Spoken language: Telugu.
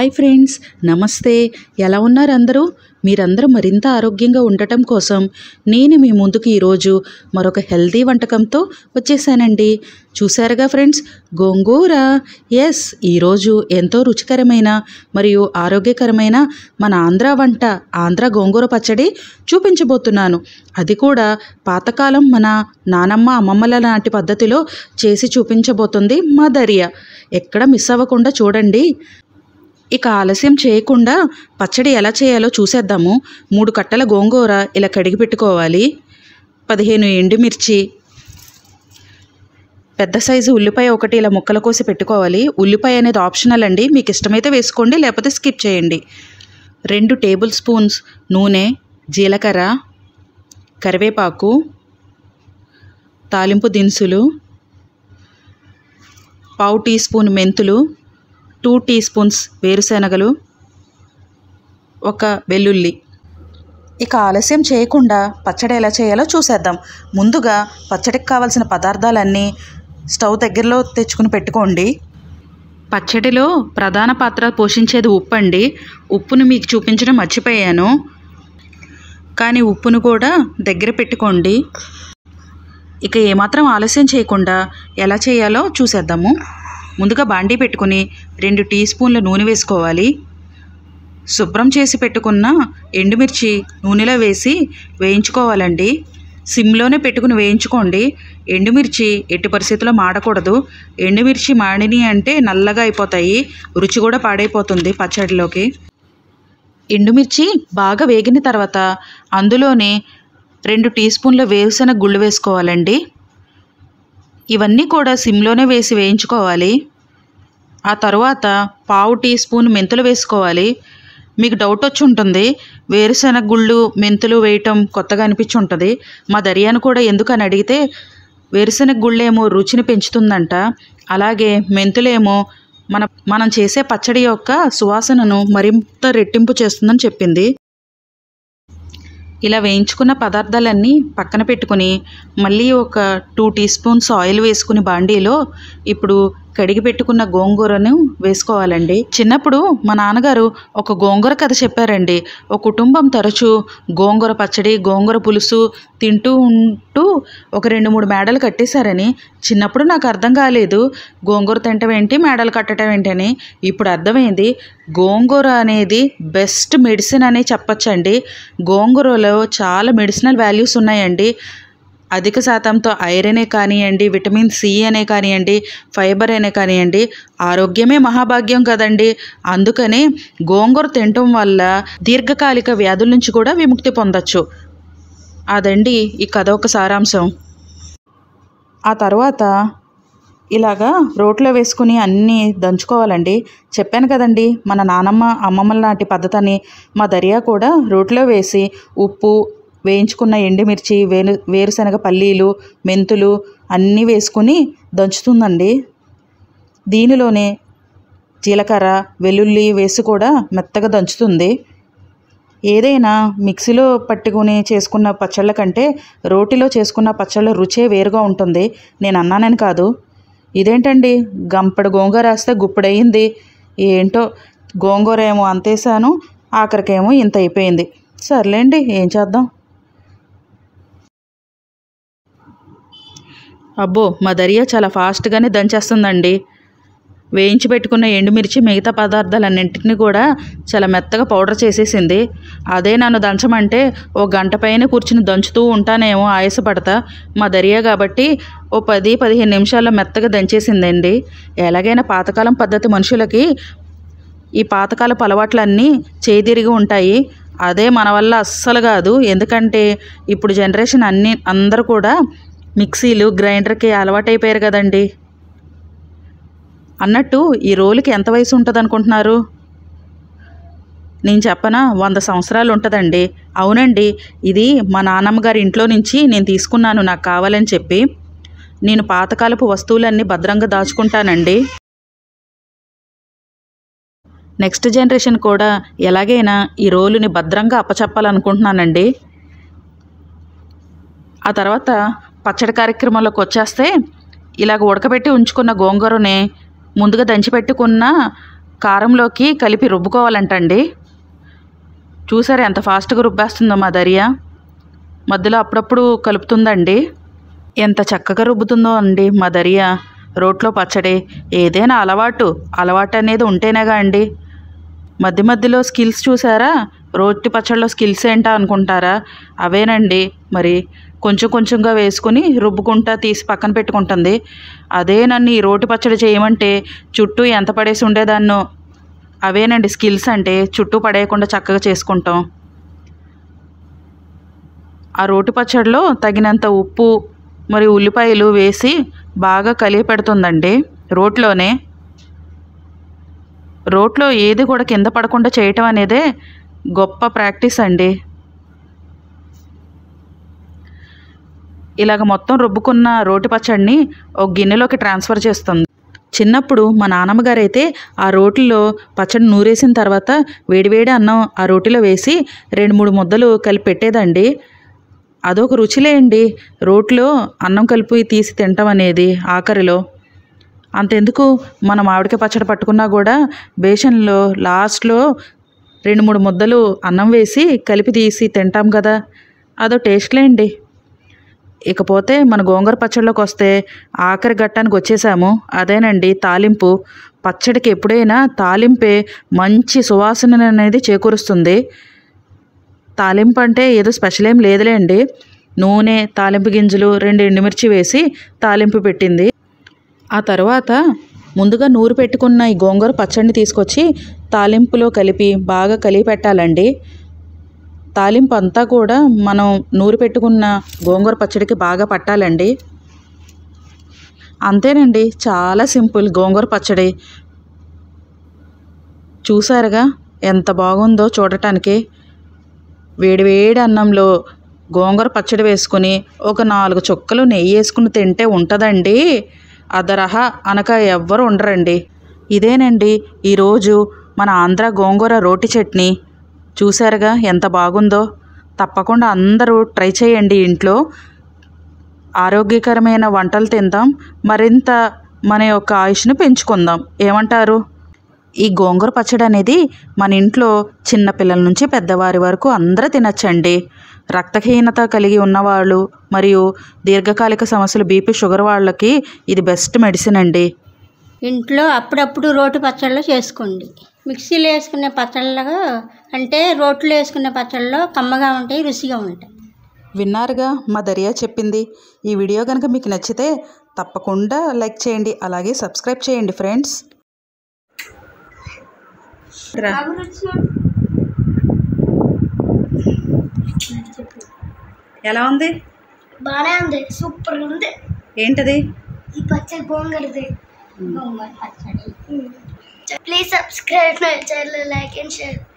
హాయ్ ఫ్రెండ్స్ నమస్తే ఎలా ఉన్నారు అందరూ మీరందరూ మరింత ఆరోగ్యంగా ఉండటం కోసం నేను మీ ముందుకు ఈరోజు మరొక హెల్తీ వంటకంతో వచ్చేసానండి చూసారుగా ఫ్రెండ్స్ గోంగూర ఎస్ ఈరోజు ఎంతో రుచికరమైన మరియు ఆరోగ్యకరమైన మన ఆంధ్ర వంట ఆంధ్ర గోంగూర పచ్చడి చూపించబోతున్నాను అది కూడా పాతకాలం మన నానమ్మ అమ్మమ్మల నాటి పద్ధతిలో చేసి చూపించబోతుంది మా దర్య ఎక్కడ మిస్ అవ్వకుండా చూడండి ఇక ఆలస్యం చేయకుండా పచ్చడి ఎలా చేయాలో చూసేద్దాము మూడు కట్టల గోంగూర ఇలా కడిగి పెట్టుకోవాలి పదిహేను ఎండుమిర్చి పెద్ద సైజు ఉల్లిపాయ ఒకటి ఇలా ముక్కలు కోసి పెట్టుకోవాలి ఉల్లిపాయ అనేది ఆప్షనల్ అండి మీకు ఇష్టమైతే వేసుకోండి లేకపోతే స్కిప్ చేయండి రెండు టేబుల్ స్పూన్స్ నూనె జీలకర్ర కరివేపాకు తాలింపు దినుసులు పావు టీ స్పూన్ మెంతులు టూ టీ స్పూన్స్ వేరుశనగలు ఒక వెల్లుల్లి ఇక ఆలస్యం చేయకుండా పచ్చడి ఎలా చేయాలో చూసేద్దాం ముందుగా పచ్చడికి కావాల్సిన పదార్థాలన్నీ స్టవ్ దగ్గరలో తెచ్చుకుని పెట్టుకోండి పచ్చడిలో ప్రధాన పాత్ర పోషించేది ఉప్పు అండి ఉప్పును మీకు చూపించడం మర్చిపోయాను కానీ ఉప్పును కూడా దగ్గర పెట్టుకోండి ఇక ఏమాత్రం ఆలస్యం చేయకుండా ఎలా చేయాలో చూసేద్దాము ముందుగా బాండీ పెట్టుకుని రెండు టీ స్పూన్ల నూనె వేసుకోవాలి శుభ్రం చేసి పెట్టుకున్న ఎండుమిర్చి నూనెలో వేసి వేయించుకోవాలండి సిమ్లోనే పెట్టుకుని వేయించుకోండి ఎండుమిర్చి ఎట్టి పరిస్థితుల్లో మాడకూడదు ఎండుమిర్చి మాడిని అంటే నల్లగా అయిపోతాయి రుచి కూడా పాడైపోతుంది పచ్చడిలోకి ఎండుమిర్చి బాగా వేగిన తర్వాత అందులోనే రెండు టీ స్పూన్ల వేరుశనగ గుళ్ళు వేసుకోవాలండి ఇవన్నీ కూడా సిమ్లోనే వేసి వేయించుకోవాలి ఆ తర్వాత పావు టీ స్పూన్ మెంతులు వేసుకోవాలి మీకు డౌట్ వచ్చి ఉంటుంది వేరుశనగ గుళ్ళు మెంతులు వేయటం కొత్తగా అనిపించి ఉంటుంది మా దర్యాను కూడా ఎందుకని అడిగితే వేరుశనగ గుళ్ళేమో రుచిని పెంచుతుందంట అలాగే మెంతులేమో మన మనం చేసే పచ్చడి యొక్క సువాసనను మరింత రెట్టింపు చేస్తుందని చెప్పింది ఇలా వేయించుకున్న పదార్థాలన్నీ పక్కన పెట్టుకుని మళ్ళీ ఒక టూ టీ స్పూన్స్ ఆయిల్ వేసుకుని బాండీలో ఇప్పుడు కడిగి పెట్టుకున్న గోంగూరను వేసుకోవాలండి చిన్నప్పుడు మా నాన్నగారు ఒక గోంగూర కథ చెప్పారండి ఒక కుటుంబం తరచూ గోంగూర పచ్చడి గోంగూర పులుసు తింటూ ఉంటూ ఒక రెండు మూడు మేడలు కట్టేశారని చిన్నప్పుడు నాకు అర్థం కాలేదు గోంగూర తింటం ఏంటి మేడలు కట్టడం ఏంటని ఇప్పుడు అర్థమైంది గోంగూర అనేది బెస్ట్ మెడిసిన్ అనే చెప్పచ్చండి గోంగూరలో చాలా మెడిసినల్ వాల్యూస్ ఉన్నాయండి అధిక శాతంతో ఐరనే కానివ్వండి విటమిన్ సి అనే కానివ్వండి ఫైబర్ అనే కానివ్వండి ఆరోగ్యమే మహాభాగ్యం కదండి అందుకనే గోంగూర తినటం వల్ల దీర్ఘకాలిక వ్యాధుల నుంచి కూడా విముక్తి పొందొచ్చు అదండి ఈ కథ ఒక సారాంశం ఆ తర్వాత ఇలాగా రోట్లో వేసుకుని అన్నీ దంచుకోవాలండి చెప్పాను కదండి మన నానమ్మ అమ్మమ్మల నాటి పద్ధతిని మా దర్యా కూడా రోట్లో వేసి ఉప్పు వేయించుకున్న ఎండుమిర్చి వేరు వేరుశనగ పల్లీలు మెంతులు అన్నీ వేసుకుని దంచుతుందండి దీనిలోనే జీలకర్ర వెల్లుల్లి వేసి కూడా మెత్తగా దంచుతుంది ఏదైనా మిక్సీలో పట్టుకుని చేసుకున్న పచ్చళ్ళ కంటే రోటిలో చేసుకున్న పచ్చళ్ళ రుచే వేరుగా ఉంటుంది నేను అన్నానని కాదు ఇదేంటండి గంపడు గోంగూర వేస్తే గుప్పుడయింది ఏంటో గోంగూర ఏమో అంతేసాను ఆఖరికేమో ఇంత అయిపోయింది సర్లేండి ఏం చేద్దాం అబ్బో మా దర్యా చాలా ఫాస్ట్గానే దంచేస్తుందండి వేయించి పెట్టుకున్న ఎండుమిర్చి మిగతా పదార్థాలన్నింటినీ కూడా చాలా మెత్తగా పౌడర్ చేసేసింది అదే నన్ను దంచమంటే ఓ గంట పైన కూర్చుని దంచుతూ ఉంటానేమో ఆయాసపడతా మా దర్యా కాబట్టి ఓ పది పదిహేను నిమిషాల్లో మెత్తగా దంచేసిందండి ఎలాగైనా పాతకాలం పద్ధతి మనుషులకి ఈ పాతకాలపు అలవాట్లన్నీ చేతిరిగి ఉంటాయి అదే మన వల్ల అస్సలు కాదు ఎందుకంటే ఇప్పుడు జనరేషన్ అన్ని అందరూ కూడా మిక్సీలు గ్రైండర్కి అలవాటైపోయారు కదండి అన్నట్టు ఈ రోలుకి ఎంత వయసు ఉంటుంది అనుకుంటున్నారు నేను చెప్పనా వంద సంవత్సరాలు ఉంటుందండి అవునండి ఇది మా నాన్నమ్మ గారి ఇంట్లో నుంచి నేను తీసుకున్నాను నాకు కావాలని చెప్పి నేను పాతకాలపు వస్తువులన్నీ భద్రంగా దాచుకుంటానండి నెక్స్ట్ జనరేషన్ కూడా ఎలాగైనా ఈ రోలుని భద్రంగా అప్పచెప్పాలనుకుంటున్నానండి ఆ తర్వాత పచ్చడి కార్యక్రమంలోకి వచ్చేస్తే ఇలాగ ఉడకబెట్టి ఉంచుకున్న గోంగూరని ముందుగా దంచిపెట్టుకున్న కారంలోకి కలిపి రుబ్బుకోవాలంటండి చూసారా ఎంత ఫాస్ట్గా రుబ్బేస్తుందో మా దర్యా మధ్యలో అప్పుడప్పుడు కలుపుతుందండి ఎంత చక్కగా రుబ్బుతుందో అండి మా దర్యా రోట్లో పచ్చడి ఏదైనా అలవాటు అలవాటు అనేది ఉంటేనేగా అండి మధ్య మధ్యలో స్కిల్స్ చూసారా రోటి పచ్చడిలో స్కిల్స్ ఏంటా అనుకుంటారా అవేనండి మరి కొంచెం కొంచెంగా వేసుకుని రుబ్బుకుంటా తీసి పక్కన పెట్టుకుంటుంది అదే నన్ను ఈ రోటి పచ్చడి చేయమంటే చుట్టూ ఎంత పడేసి ఉండేదాన్నో అవేనండి స్కిల్స్ అంటే చుట్టూ పడేయకుండా చక్కగా చేసుకుంటాం ఆ రోటి పచ్చడిలో తగినంత ఉప్పు మరి ఉల్లిపాయలు వేసి బాగా కలిగి పెడుతుందండి రోట్లోనే రోట్లో ఏది కూడా కింద పడకుండా చేయటం అనేదే గొప్ప ప్రాక్టీస్ అండి ఇలాగ మొత్తం రుబ్బుకున్న రోటి పచ్చడిని ఒక గిన్నెలోకి ట్రాన్స్ఫర్ చేస్తుంది చిన్నప్పుడు మా నాన్నమ్మ గారు అయితే ఆ రోటిలో పచ్చడి నూరేసిన తర్వాత వేడివేడి అన్నం ఆ రోటిలో వేసి రెండు మూడు ముద్దలు కలిపి పెట్టేదండి అదొక రుచిలే అండి రోట్లో అన్నం కలిపి తీసి తినటం అనేది ఆఖరిలో అంతెందుకు మనం మామిడికాయ పచ్చడి పట్టుకున్నా కూడా బేషన్లో లాస్ట్లో రెండు మూడు ముద్దలు అన్నం వేసి కలిపి తీసి తింటాం కదా అదో టేస్ట్లే అండి ఇకపోతే మన గోంగూర పచ్చడిలోకి వస్తే ఆఖరి ఘట్టానికి వచ్చేసాము అదేనండి తాలింపు పచ్చడికి ఎప్పుడైనా తాలింపే మంచి సువాసన అనేది చేకూరుస్తుంది తాలింపు అంటే ఏదో స్పెషల్ ఏం లేదులేండి నూనె తాలింపు గింజలు రెండు ఎండుమిర్చి వేసి తాలింపు పెట్టింది ఆ తర్వాత ముందుగా నూరు పెట్టుకున్న ఈ గోంగూర పచ్చడిని తీసుకొచ్చి తాలింపులో కలిపి బాగా కలిపి పెట్టాలండి తాలింపు అంతా కూడా మనం నూరు పెట్టుకున్న గోంగూర పచ్చడికి బాగా పట్టాలండి అంతేనండి చాలా సింపుల్ గోంగూర పచ్చడి చూసారుగా ఎంత బాగుందో చూడటానికి వేడివేడి అన్నంలో గోంగూర పచ్చడి వేసుకుని ఒక నాలుగు చుక్కలు నెయ్యి వేసుకుని తింటే ఉంటుందండి అదరహ అనక ఎవ్వరు ఉండరండి ఇదేనండి ఈరోజు మన ఆంధ్ర గోంగూర రోటి చట్నీ చూసారుగా ఎంత బాగుందో తప్పకుండా అందరూ ట్రై చేయండి ఇంట్లో ఆరోగ్యకరమైన వంటలు తిందాం మరింత మన యొక్క ఆయుష్ను పెంచుకుందాం ఏమంటారు ఈ గోంగూర పచ్చడి అనేది మన ఇంట్లో చిన్నపిల్లల నుంచి పెద్దవారి వరకు అందరూ తినచ్చండి రక్తహీనత కలిగి ఉన్నవాళ్ళు మరియు దీర్ఘకాలిక సమస్యలు బీపీ షుగర్ వాళ్ళకి ఇది బెస్ట్ మెడిసిన్ అండి ఇంట్లో అప్పుడప్పుడు రోటి పచ్చళ్ళు చేసుకోండి మిక్సీలో వేసుకునే పచ్చళ్ళగా అంటే రోట్లో వేసుకునే పచ్చళ్ళు కమ్మగా ఉంటాయి రుచిగా ఉంటాయి విన్నారుగా మా దర్యా చెప్పింది ఈ వీడియో కనుక మీకు నచ్చితే తప్పకుండా లైక్ చేయండి అలాగే సబ్స్క్రైబ్ చేయండి ఫ్రెండ్స్ రా ఎలా ఉంది బాగానే ఉంది సూపర్ ఉంది ఏంటది ఈ పచ్చడి గోంగూరది గోంగూర పచ్చడి please subscribe my channel like and share